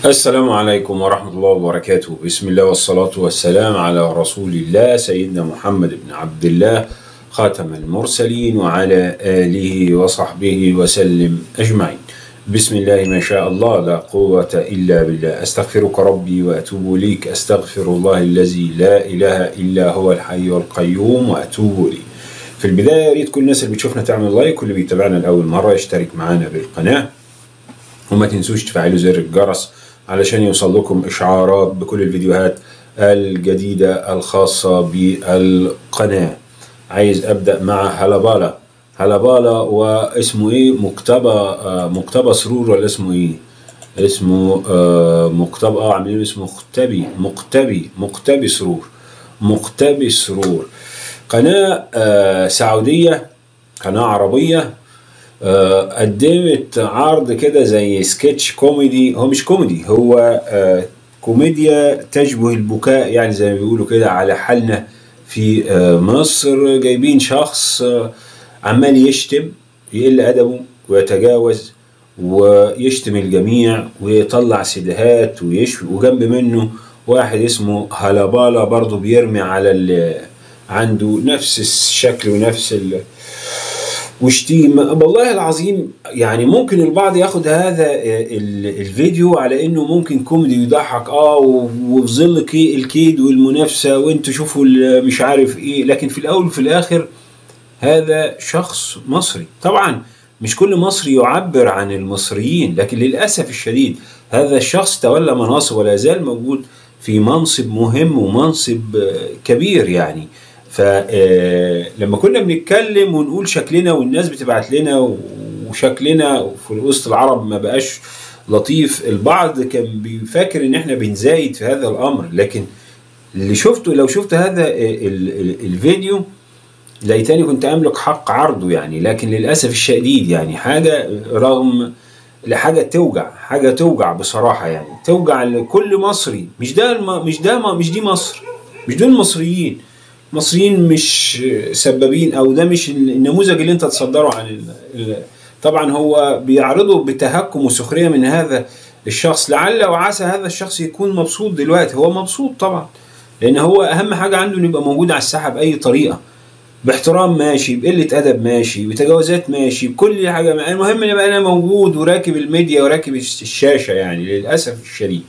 السلام عليكم ورحمة الله وبركاته بسم الله والصلاة والسلام على رسول الله سيدنا محمد بن عبد الله خاتم المرسلين وعلى آله وصحبه وسلم أجمعين بسم الله ما شاء الله لا قوة إلا بالله أستغفرك ربي وأتوب إليك أستغفر الله الذي لا إله إلا هو الحي القيوم وأتوب إليه في البداية يا ريت كل الناس اللي بتشوفنا تعمل لايك واللي بيتابعنا لأول مرة يشترك معانا بالقناة وما تنسوش تفعلوا زر الجرس علشان يوصل لكم إشعارات بكل الفيديوهات الجديدة الخاصة بالقناة عايز أبدأ مع هلبالا هلبالا واسمه إيه مكتبة آه، مكتبة سرور ولا اسمه إيه اسمه آه، مكتبة اه عاملين اسمه مختبي مقتبي مقتبي سرور مقتبي سرور قناة آه، سعودية قناة عربية آه، قدمت عرض كده زي سكتش كوميدي هو مش كوميدي هو آه، كوميديا تشبه البكاء يعني زي ما بيقولوا كده على حالنا في آه، مصر جايبين شخص آه، عمال يشتم يقل أدبه ويتجاوز ويشتم الجميع ويطلع سيديهات ويشوي وجنب منه واحد اسمه هلبالا برضه بيرمي على ال عنده نفس الشكل ونفس ال وشتيمة والله العظيم يعني ممكن البعض ياخد هذا ال- الفيديو على انه ممكن كوميدي يضحك اه و- وفي ظل كي- الكيد والمنافسة وانتوا شوفوا ال- مش عارف ايه لكن في الاول وفي الاخر هذا شخص مصري طبعا مش كل مصري يعبر عن المصريين لكن للأسف الشديد هذا الشخص تولى مناصب ولا يزال موجود في منصب مهم ومنصب آه، كبير يعني فلما كنا بنتكلم ونقول شكلنا والناس بتبعت لنا وشكلنا في وسط العرب ما بقاش لطيف البعض كان بيفكر ان احنا بنزايد في هذا الامر لكن اللي شفته لو شفت هذا ال- ال- الفيديو ليتني كنت املك حق عرضه يعني لكن للاسف الشديد يعني حاجه رغم لحاجه توجع حاجه توجع بصراحه يعني توجع لكل مصري مش ده الم... مش ده ما- مش دي مصر مش دول المصريين المصريين مش سبابين او ده مش النموذج اللي انت تصدره عن ال... ال... طبعا هو بيعرضه بتهكم وسخريه من هذا الشخص لعل وعسى هذا الشخص يكون مبسوط دلوقتي هو مبسوط طبعا لان هو اهم حاجه عنده انه يبقى موجود على الساحه باي طريقه باحترام ماشي بقلة أدب ماشي بتجاوزات ماشي بكل حاجة المهم إن أبقى أنا موجود وراكب الميديا وراكب الشاشة يعني للأسف الشديد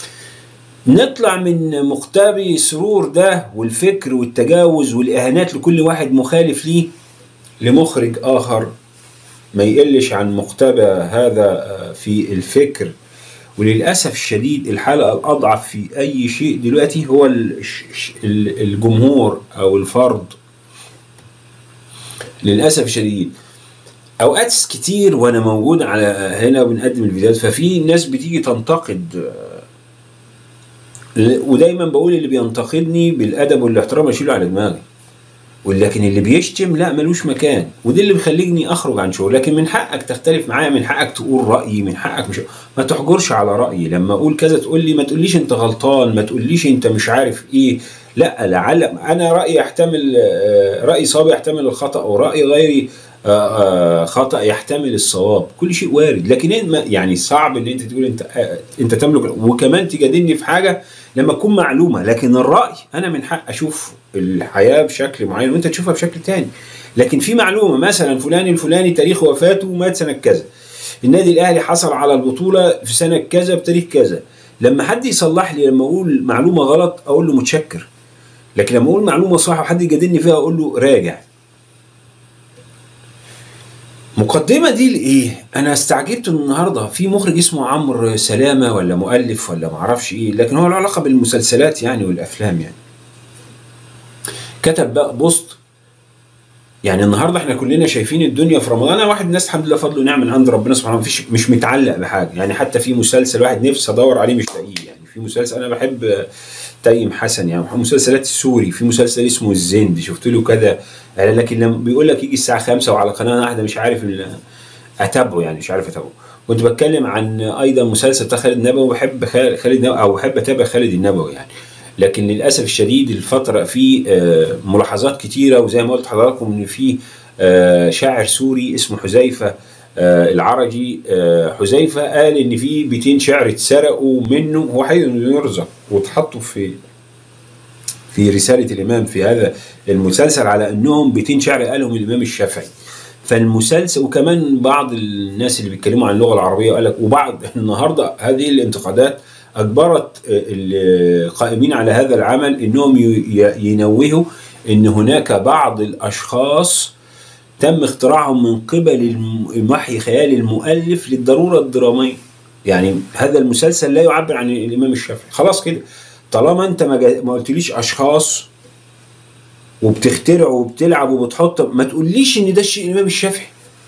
نطلع من مقتبي سرور ده والفكر والتجاوز والإهانات لكل واحد مخالف ليه لمخرج آخر ما يقلش عن مقتبى هذا آه، في الفكر وللأسف الشديد الحلقة الأضعف في أي شيء دلوقتي هو ال- ش- ال- الجمهور أو الفرد للاسف الشديد اوقات كتير وانا موجود على هنا بنقدم الفيديوهات ففي ناس بتيجي تنتقد آه، ودايما بقول اللي بينتقدني بالادب والاحترام اشيله على دماغي ولكن اللي بيشتم لا ملوش مكان ودي اللي بيخليني اخرج عن شغل لكن من حقك تختلف معايا من حقك تقول رايي من حقك مش ما تحجرش على رايي لما اقول كذا تقول لي ما تقوليش انت غلطان ما تقوليش انت مش عارف ايه لا لعل انا رايي يحتمل آه، راي صواب يحتمل الخطا وراي غيري آه، آه، خطا يحتمل الصواب كل شيء وارد لكن إن ما- يعني صعب ان انت تقول انت آه، انت تملك وكمان تجادلني في حاجه لما تكون معلومه لكن الراي انا من حق اشوف الحياه بشكل معين وانت تشوفها بشكل تاني لكن في معلومه مثلا فلان الفلاني تاريخ وفاته مات سنه كذا النادي الاهلي حصل على البطوله في سنه كذا بتاريخ كذا لما حد يصلح لي لما اقول معلومه غلط اقول له متشكر لكن لما اقول معلومه صح وحد يجادلني فيها اقول له راجع مقدمة دي لإيه؟ أنا استعجبت إن النهاردة في مخرج اسمه عمرو سلامة ولا مؤلف ولا معرفش إيه، لكن هو له علاقة بالمسلسلات يعني والأفلام يعني. كتب بقى بوست يعني النهارده احنا كلنا شايفين الدنيا في رمضان انا واحد من الناس الحمد لله فضل ونعم من عند ربنا سبحانه مفيش مش متعلق بحاجه يعني حتى في مسلسل واحد نفسي ادور عليه مش لاقيه يعني في مسلسل انا بحب تيم حسن يعني مسلسلات السوري في مسلسل اسمه الزند شفت له كذا يعني لكن لما بيقول لك يجي الساعه 5 وعلى قناه واحده مش عارف ال- اتابعه يعني مش عارف اتابعه كنت بتكلم عن ايضا مسلسل بتاع خالد النبوي وبحب خال- خالد النبوي او بحب اتابع خالد النبوي يعني لكن للاسف الشديد الفتره في آه، ملاحظات كتيره وزي ما قلت لحضراتكم ان في آه، شاعر سوري اسمه حذيفه آه، العرجي آه، حذيفه قال ان في بيتين شعر اتسرقوا منه هو حي انه يرزق واتحطوا في في رساله الامام في هذا المسلسل على انهم بيتين شعر قالهم الامام الشافعي فالمسلسل وكمان بعض الناس اللي بيتكلموا عن اللغه العربيه قال لك وبعض النهارده هذه الانتقادات اجبرت القائمين على هذا العمل انهم ي- ينوهوا ان هناك بعض الاشخاص تم اختراعهم من قبل الم- وحي خيال المؤلف للضروره الدراميه يعني هذا المسلسل لا يعبر عن الامام الشافعي خلاص كده طالما انت ما, جا- ما قلتليش اشخاص وبتخترع وبتلعب وبتحط ما تقوليش ان ده الشيء الامام الشافعي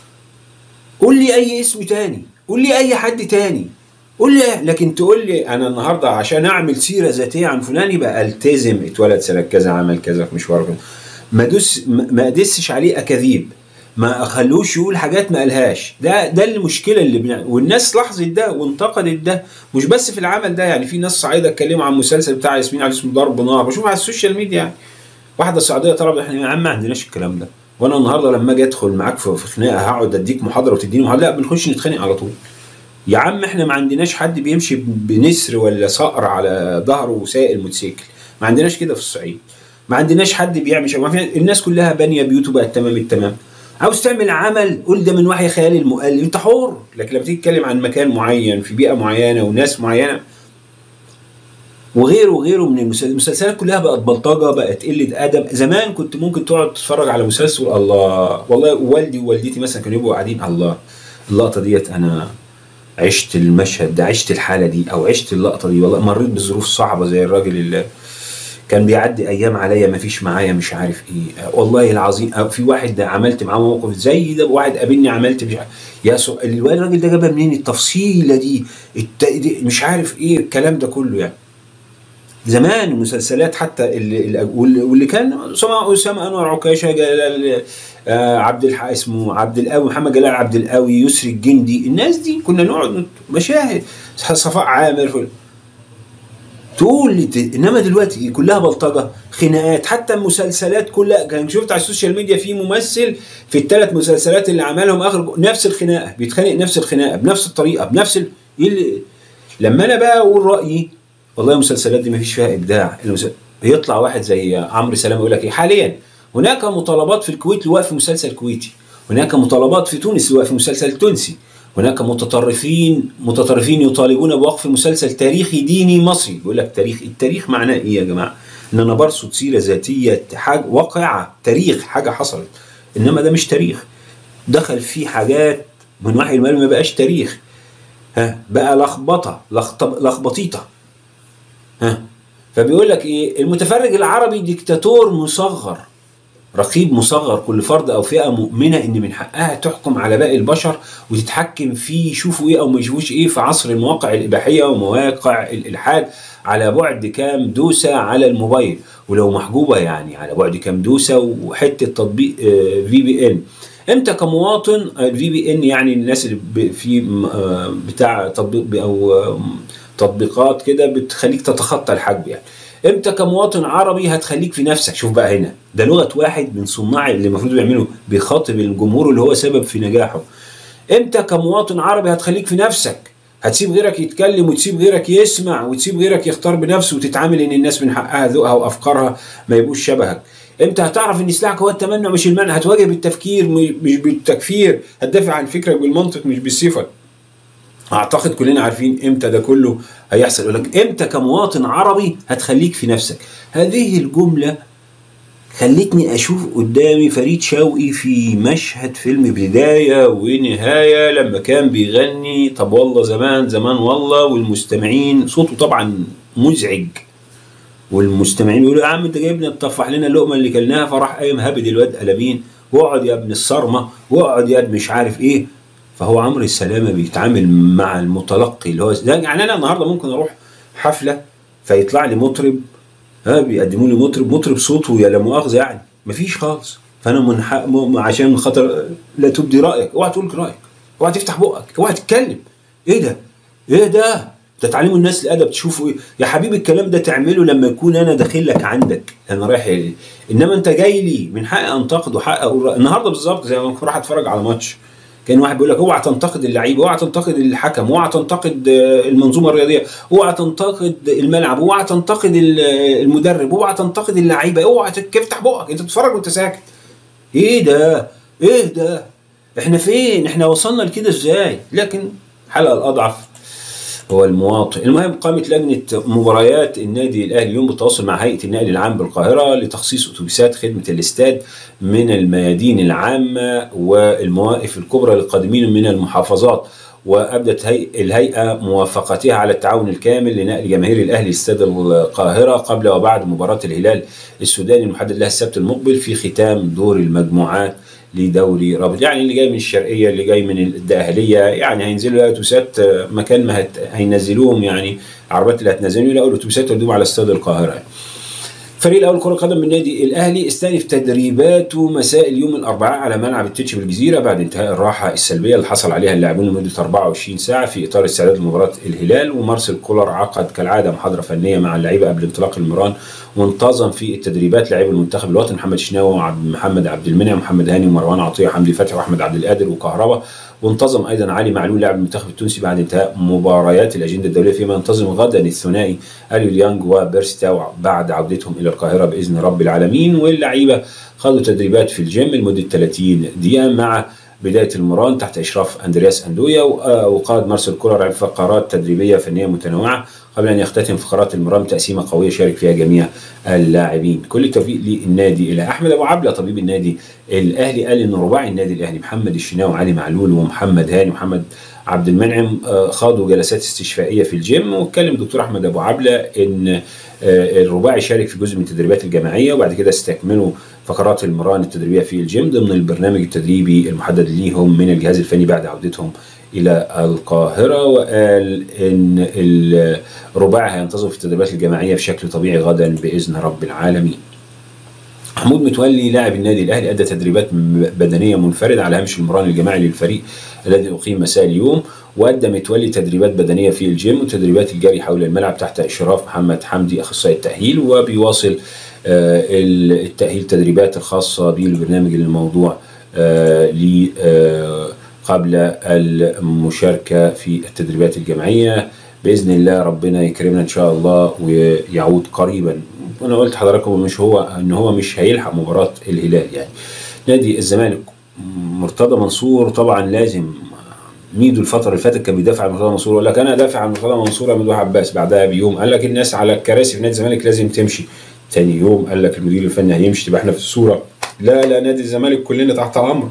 قول لي اي اسم تاني قول لي اي حد تاني قول لي لكن تقول لي انا النهارده عشان اعمل سيره ذاتيه عن فلان يبقى التزم اتولد سنه كذا عمل كذا في مشوار كذا ما دوس ما ما ادسش عليه اكاذيب ما اخلوش يقول حاجات ما قالهاش ده ده المشكله اللي بنع... والناس لاحظت ده وانتقدت ده مش بس في العمل ده يعني في ناس صعيده اتكلموا عن المسلسل بتاع ياسمين علي اسمه ضرب نار بشوف على السوشيال ميديا يعني واحده صعيديه طلبت احنا يا عم ما عندناش الكلام ده وانا النهارده لما اجي ادخل معاك في في خناقه هقعد اديك محاضره وتديني محاضره لا بنخش نتخانق على طول يا عم احنا ما عندناش حد بيمشي بنسر ولا صقر على ظهره وسايق الموتوسيكل ما عندناش كده في الصعيد ما عندناش حد بيعمل شيء ما في الناس كلها بانيه بيوته بقت تمام التمام عاوز تعمل عمل قول ده من وحي خيال المؤلف انت حر لكن لما تيجي تتكلم عن مكان معين في بيئه معينه وناس معينه وغيره وغيره من المسلسلات المسلسلات كلها بقت بلطجه بقت قله ادب زمان كنت ممكن تقعد تتفرج على مسلسل الله والله والدي ووالدتي مثلا كانوا يبقوا قاعدين الله اللقطه ديت انا عشت المشهد ده عشت الحاله دي او عشت اللقطه دي والله مريت بظروف صعبه زي الراجل اللي كان بيعدي ايام عليا ما فيش معايا مش عارف ايه والله العظيم أو في واحد ده عملت معاه موقف زي ده واحد قابلني عملت مش عارف يا سو... الواد الراجل ده جابها منين التفصيله دي الت... دي مش عارف ايه الكلام ده كله يعني زمان المسلسلات حتى اللي, اللي واللي واللي كان اسامه اسامه انور عكاشه جلال آه عبد الحق اسمه عبد القوي محمد جلال عبد القوي يسري الجندي الناس دي كنا نقعد نت- مشاهد صفاء عامر في- تقول لي ت- انما دلوقتي كلها بلطجه خناقات حتى المسلسلات كلها كان شفت على السوشيال ميديا في ممثل في الثلاث مسلسلات اللي عملهم اخر نفس الخناقه بيتخانق نفس الخناقه بنفس الطريقه بنفس ال... إيه اللي... لما انا بقى اقول رايي والله المسلسلات دي ما فيش فيها ابداع المسل... يطلع واحد زي عمرو سلام يقول لك ايه حاليا هناك مطالبات في الكويت لوقف مسلسل كويتي هناك مطالبات في تونس لوقف مسلسل تونسي هناك متطرفين متطرفين يطالبون بوقف مسلسل تاريخي ديني مصري يقول لك تاريخ التاريخ معناه ايه يا جماعه ان انا برصد سيره ذاتيه حاجه واقعه تاريخ حاجه حصلت انما ده مش تاريخ دخل فيه حاجات من وحي المال ما بقاش تاريخ ها بقى لخبطه لخط- لخبطيطه ها فبيقول لك ايه المتفرج العربي ديكتاتور مصغر رقيب مصغر كل فرد او فئه مؤمنه ان من حقها تحكم على باقي البشر وتتحكم فيه يشوفوا ايه او ما يشوفوش ايه في عصر المواقع الاباحيه ومواقع الالحاد على بعد كام دوسه على الموبايل ولو محجوبه يعني على بعد كام دوسه وحته تطبيق في بي ان انت كمواطن الفي بي ان يعني الناس اللي ب- في م- آه، بتاع تطبيق ب- او آه، تطبيقات كده بتخليك تتخطى الحجب يعني انت كمواطن عربي هتخليك في نفسك شوف بقى هنا ده لغه واحد من صناع اللي المفروض بيعملوا بيخاطب الجمهور اللي هو سبب في نجاحه انت كمواطن عربي هتخليك في نفسك هتسيب غيرك يتكلم وتسيب غيرك يسمع وتسيب غيرك يختار بنفسه وتتعامل ان الناس من حقها ذوقها وافكارها ما يبقوش شبهك انت هتعرف ان سلاحك هو التمنع مش المنع هتواجه بالتفكير م- مش بالتكفير هتدافع عن فكرك بالمنطق مش بالصفه اعتقد كلنا عارفين امتى ده كله هيحصل يقول لك امتى كمواطن عربي هتخليك في نفسك هذه الجمله خلتني اشوف قدامي فريد شوقي في مشهد فيلم بدايه ونهايه لما كان بيغني طب والله زمان زمان والله والمستمعين صوته طبعا مزعج والمستمعين بيقولوا يا عم انت جايبنا تطفح لنا اللقمه اللي كلناها فراح قايم هابد الواد قلمين واقعد يا ابن الصرمه واقعد يا ابن مش عارف ايه فهو عمرو السلامه بيتعامل مع المتلقي اللي هو ده يعني انا النهارده ممكن اروح حفله فيطلع لي مطرب ها بيقدموا لي مطرب مطرب صوته يا لا مؤاخذه يعني مفيش خالص فانا من حق م- عشان خاطر لا تبدي رايك اوعى تقول رايك اوعى تفتح بقك اوعى تتكلم ايه ده ايه ده ده تعلموا الناس الادب تشوفوا ايه يا حبيبي الكلام ده تعمله لما يكون انا داخل لك عندك انا رايح إيه؟ انما انت جاي لي من حقي انتقد وحق اقول رأي. النهارده بالظبط زي ما اكون رايح اتفرج على ماتش كان واحد بيقول لك اوعى تنتقد اللعيبه اوعى تنتقد الحكم اوعى تنتقد آه، المنظومه الرياضيه اوعى تنتقد الملعب اوعى تنتقد ال- المدرب اوعى تنتقد اللعيبه اوعى تك- تفتح بقك انت بتتفرج وانت ساكت ايه ده ايه ده احنا فين احنا وصلنا لكده ازاي لكن الحلقه الاضعف هو المواطن المهم قامت لجنة مباريات النادي الأهلي اليوم بالتواصل مع هيئة النقل العام بالقاهرة لتخصيص أتوبيسات خدمة الاستاد من الميادين العامة والمواقف الكبرى للقادمين من المحافظات وأبدت هي- الهيئة موافقتها على التعاون الكامل لنقل جماهير الأهلي استاد القاهرة قبل وبعد مباراة الهلال السوداني المحدد لها السبت المقبل في ختام دور المجموعات لدوري رابط يعني اللي جاي من الشرقيه اللي جاي من الدقهليه يعني هينزلوا اتوبيسات آه، مكان ما هت... هينزلوهم يعني العربيات اللي هتنزلهم يلاقوا الاتوبيسات توديهم على استاد القاهره يعني. فريق الاول كره قدم من النادي الاهلي استأنف تدريباته مساء اليوم الاربعاء على ملعب التتش بالجزيره بعد انتهاء الراحه السلبيه اللي حصل عليها اللاعبون لمده 24 ساعه في اطار استعداد لمباراه الهلال ومارسيل كولر عقد كالعاده محاضره فنيه مع اللعيبه قبل انطلاق المران وانتظم في التدريبات لاعبي المنتخب الوطني محمد شناوي وعبد محمد عبد المنعم محمد هاني ومروان عطيه وحمدي فتحي واحمد عبد القادر وكهربا وانتظم ايضا علي معلول لاعب المنتخب التونسي بعد انتهاء مباريات الاجنده الدوليه فيما ينتظم غدا الثنائي اليو ديانج وبيرستاو بعد عودتهم الى القاهره باذن رب العالمين واللعيبه خاضوا تدريبات في الجيم لمده 30 دقيقه مع بدايه المران تحت اشراف اندرياس اندويا وقاد مارسيل كولر فقرات تدريبيه فنيه متنوعه قبل ان يختتم فقرات المران بتقسيمه قويه شارك فيها جميع اللاعبين كل التوفيق للنادي الى احمد ابو عبله طبيب النادي الاهلي قال ان رباعي النادي الاهلي محمد الشناوي وعلي معلول ومحمد هاني ومحمد عبد المنعم آه، خاضوا جلسات استشفائيه في الجيم واتكلم الدكتور احمد ابو عبله ان آه، الرباعي شارك في جزء من التدريبات الجماعيه وبعد كده استكملوا فقرات المران التدريبيه في الجيم ضمن البرنامج التدريبي المحدد ليهم من الجهاز الفني بعد عودتهم الى القاهره وقال ان الرباعي هينتظم في التدريبات الجماعيه بشكل طبيعي غدا باذن رب العالمين. محمود متولي لاعب النادي الاهلي ادى تدريبات م- بدنيه منفرده على هامش المران الجماعي للفريق الذي اقيم مساء اليوم وادى متولي تدريبات بدنيه في الجيم وتدريبات الجري حول الملعب تحت اشراف محمد حمدي اخصائي التاهيل وبيواصل آه، التاهيل تدريبات الخاصه بالبرنامج الموضوع آه، ل آه، قبل المشاركه في التدريبات الجماعيه باذن الله ربنا يكرمنا ان شاء الله ويعود قريبا وانا قلت لحضراتكم مش هو ان هو مش هيلحق مباراه الهلال يعني نادي الزمالك مرتضى منصور طبعا لازم ميدو الفتره اللي فاتت كان بيدافع عن مرتضى منصور يقول لك انا دافع عن مرتضى منصور يا ممدوح عباس بعدها بيوم قال لك الناس على الكراسي في نادي الزمالك لازم تمشي تاني يوم قال لك المدير الفني هيمشي تبقى احنا في الصوره لا لا نادي الزمالك كلنا تحت الامر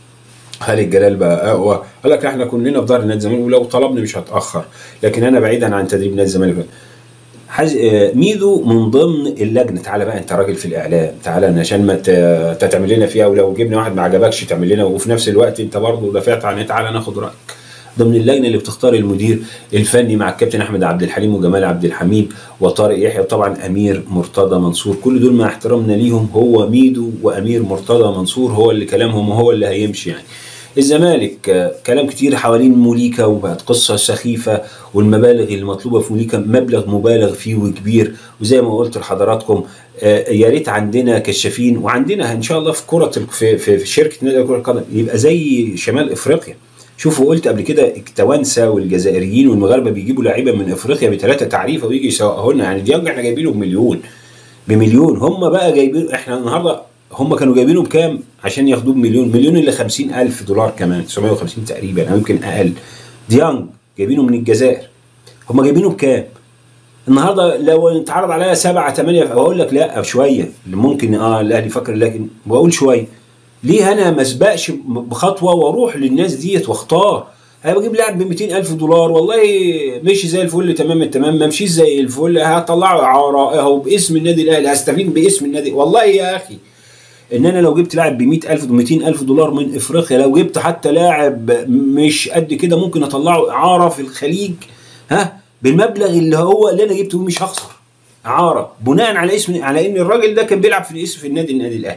خالد جلال بقى اقوى قال لك احنا كلنا في ظهر نادي الزمالك ولو طلبنا مش هتاخر لكن انا بعيدا عن تدريب نادي الزمالك حاج... آه، ميدو من ضمن اللجنه تعالى بقى انت راجل في الاعلام تعالى عشان ما ت- ت- تعمل لنا فيها ولو جبنا واحد ما عجبكش تعمل لنا وفي نفس الوقت انت برضه دافعت عن تعالى ناخد رايك ضمن اللجنه اللي بتختار المدير الفني مع الكابتن احمد عبد الحليم وجمال عبد الحميد وطارق يحيى وطبعا امير مرتضى منصور كل دول مع احترامنا ليهم هو ميدو وامير مرتضى منصور هو اللي كلامهم وهو اللي هيمشي يعني الزمالك آه، كلام كتير حوالين موليكا وبقت قصه سخيفه والمبالغ المطلوبه في موليكا مبلغ مبالغ فيه وكبير وزي ما قلت لحضراتكم آه، يا ريت عندنا كشافين وعندنا ان شاء الله في كره ال- في, في, في شركه نادي كره القدم يبقى زي شمال افريقيا شوفوا قلت قبل كده التوانسه والجزائريين والمغاربه بيجيبوا لعيبه من افريقيا بثلاثه تعريفه ويجي يسوقوا لنا يعني ديانج احنا جايبينه بمليون بمليون هم بقى جايبين احنا النهارده هم كانوا جايبينه بكام عشان ياخدوه بمليون مليون الا 50 الف دولار كمان 950 تقريبا او يمكن اقل ديانج جايبينه من الجزائر هم جايبينه بكام النهارده لو اتعرض عليا سبعة ثمانية بقول لك لا شوية ممكن اه الاهلي فكر لكن بقول شوية ليه انا ما اسبقش بخطوة واروح للناس ديت واختار انا بجيب لاعب ب 200 الف دولار والله مشي زي الفل تمام التمام ما مشيش زي الفل هطلعه اعاره اهو باسم النادي الاهلي هستفيد باسم النادي والله يا اخي ان انا لو جبت لاعب ب 100000 و 200000 دولار من افريقيا لو جبت حتى لاعب مش قد كده ممكن اطلعه اعاره في الخليج ها بالمبلغ اللي هو اللي انا جبته مش هخسر اعاره بناء على اسم على ان الراجل ده كان بيلعب في الاسم في النادي النادي الاهلي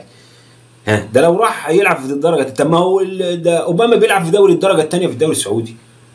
ها ده لو راح يلعب في الدرجه طب ما هو ال- ده اوباما بيلعب في دوري الدرجه الثانيه في الدوري السعودي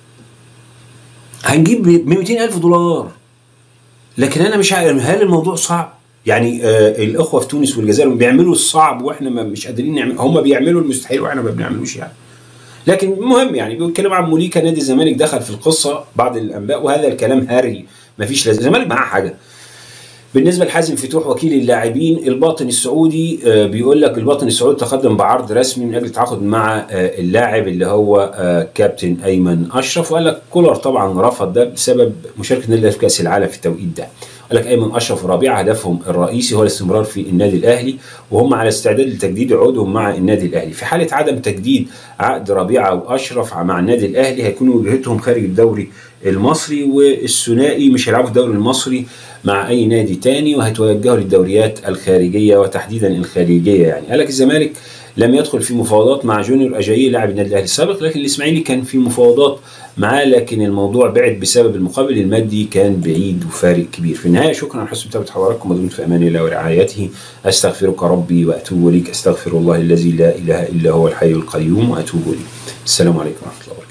هنجيب ب 200000 دولار لكن انا مش عارف هل الموضوع صعب يعني آه الاخوه في تونس والجزائر بيعملوا الصعب واحنا ما مش قادرين نعمل هم بيعملوا المستحيل واحنا ما بنعملوش يعني لكن المهم يعني بيتكلموا عن موليكا نادي الزمالك دخل في القصه بعض الانباء وهذا الكلام هري مفيش لازمه الزمالك معاه حاجه بالنسبه لحازم فتوح وكيل اللاعبين الباطن السعودي آه، بيقول لك الباطن السعودي تقدم بعرض رسمي من اجل التعاقد مع آه، اللاعب اللي هو آه، كابتن ايمن اشرف وقال لك كولر طبعا رفض ده بسبب مشاركه النادي الأهلي في كاس العالم في التوقيت ده قال لك ايمن اشرف وربيعه هدفهم الرئيسي هو الاستمرار في النادي الاهلي وهم على استعداد لتجديد عقودهم مع النادي الاهلي في حاله عدم تجديد عقد ربيعه واشرف مع النادي الاهلي هيكون وجهتهم خارج الدوري المصري والثنائي مش هيلعبوا في الدوري المصري مع اي نادي تاني وهيتوجهوا للدوريات الخارجيه وتحديدا الخليجيه يعني قال لك الزمالك لم يدخل في مفاوضات مع جونيور اجايي لاعب النادي الاهلي السابق لكن الاسماعيلي كان في مفاوضات معاه لكن الموضوع بعد بسبب المقابل المادي كان بعيد وفارق كبير في النهايه شكرا على حسن متابعه حضراتكم ودمتم في امان الله ورعايته استغفرك ربي واتوب اليك استغفر الله الذي لا اله الا هو الحي القيوم واتوب اليه السلام عليكم ورحمه الله وبركاته